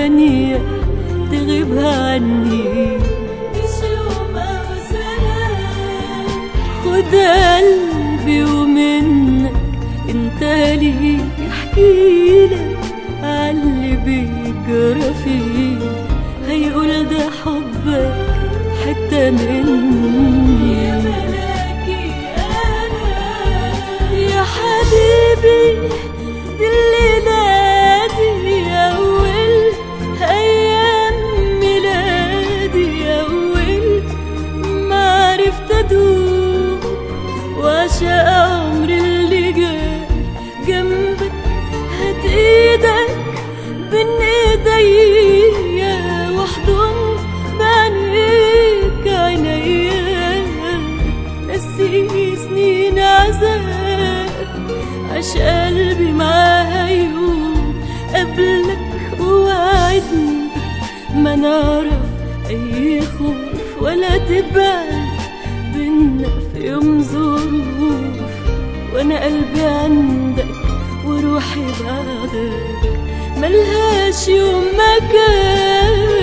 ثانية تغيب عني مش يوم أو سنة خد قلبي ومنك انت لي يحكيلك عاللي بيجرى فيه هيقول ده حبك حتة مني يا ملاكي أنا يا حبيبي دي الليلة دي أول أيام ميلادي أول ما عرفت أدوق وأعشق عمري اللي جاي جنبك هات إيدك بين إيديا واحضن بعينيك عينيا نسي سنين عذاب عش قلبي معاها يوم قبلك ووعدني ما نعرف أي خوف ولا تبعد بينا في يوم ظروف وأنا قلبي عندك وروحي بعدك ملهاش يوم مكان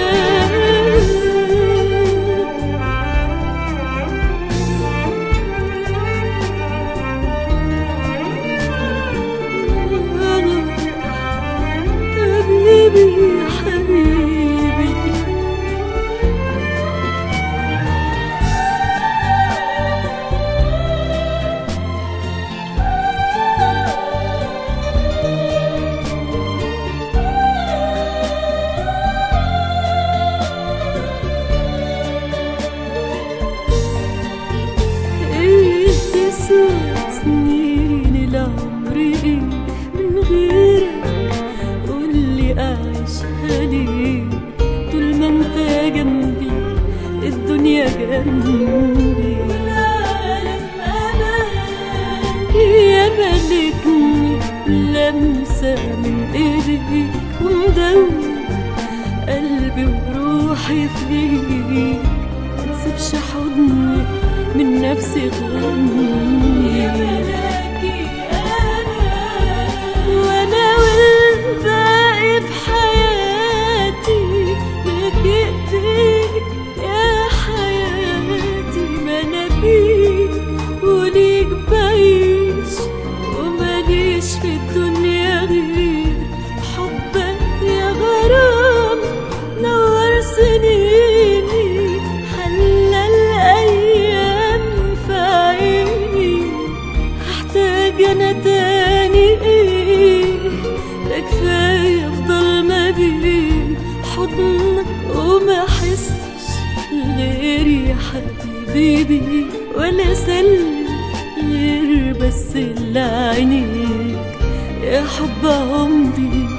حبيبي يا حبيبي ايه تسوى سنين العمر ايه من غيرك قولي اعيشها ليه طول ما انت جنبي الدنيا جنبي والعالم امان يا ملكني لمسة من ايديك ومدوب قلبي وروحي فيك متسيبش حضني من نفسي غني يا ملاكي انا وانا والباقي في حياتي لك ايديك يا حياتي ما انا بيك وليك بعيش وماليش في الدنيا غير حبك يا غرام نور سنيني حلى الايام في عيني هحتاج انا تاني ايه ده كفايه افضل ما بين حضنك وما احسش غير يا حبيبي بيك ولا سلم غير بس اللي عينيك يا حب عمري